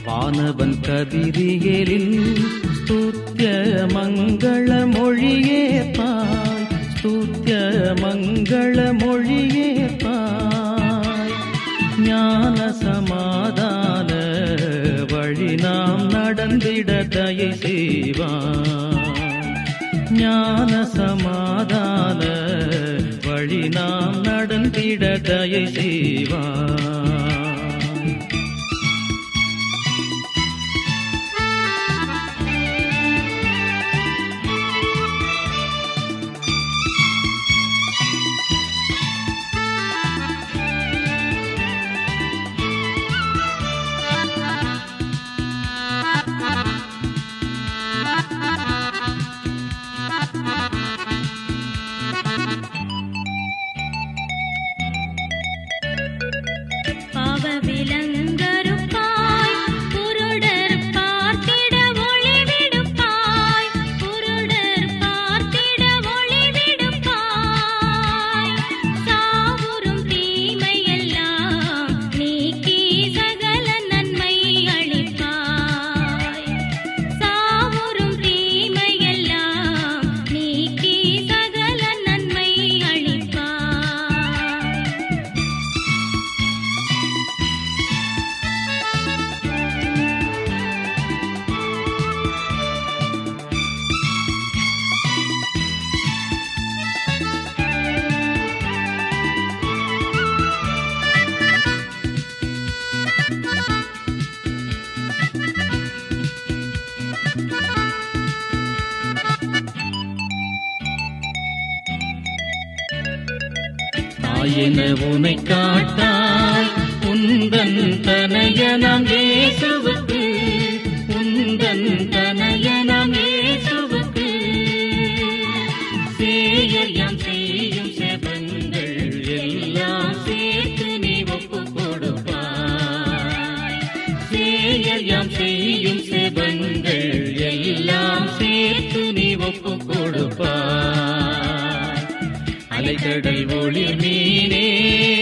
வானவன் கதிரியலின் ஸ்துத்ய மங்கள மொழியே தாய் ஸ்துத்ய மங்கள மொழியே தாய் ஞான சமாதான வழி நாம் நடந்திட தயை செய்வான் ஞான சமாதான வழி நாம் நடந்திட தயை செய்வான் பாவ விலங்கருப்பாய் குருடர் பார்த்திட ஒளி விடுப்பாய் குருடர் பார்த்திட ஒளி விடுப்பாய் சாவுறும் தீமையெல்லாம் நீக்கி சகல நன்மை அளிப்பாய் சாவுறும் தீமையெல்லாம் நீக்கி சகல நன்மை அளிப்பாய் தாயென உனை காட்டாய் உந்தன் தனையனம் இயேசுவுக்கு உந்தன் தனையனம் இயேசுவுக்கு சேயர் யாம் செய்யும் செபங்கள் எல்லாம் சேர்த்து நீ ஒப்பு கொடுப்பாய் சேயர் யாம் செய்யும் செபங்கள் எல்லாம் சேர்த்து நீ ஒப்பு கொடுப்பாய் அலைக்கடல் ஒளி மீனே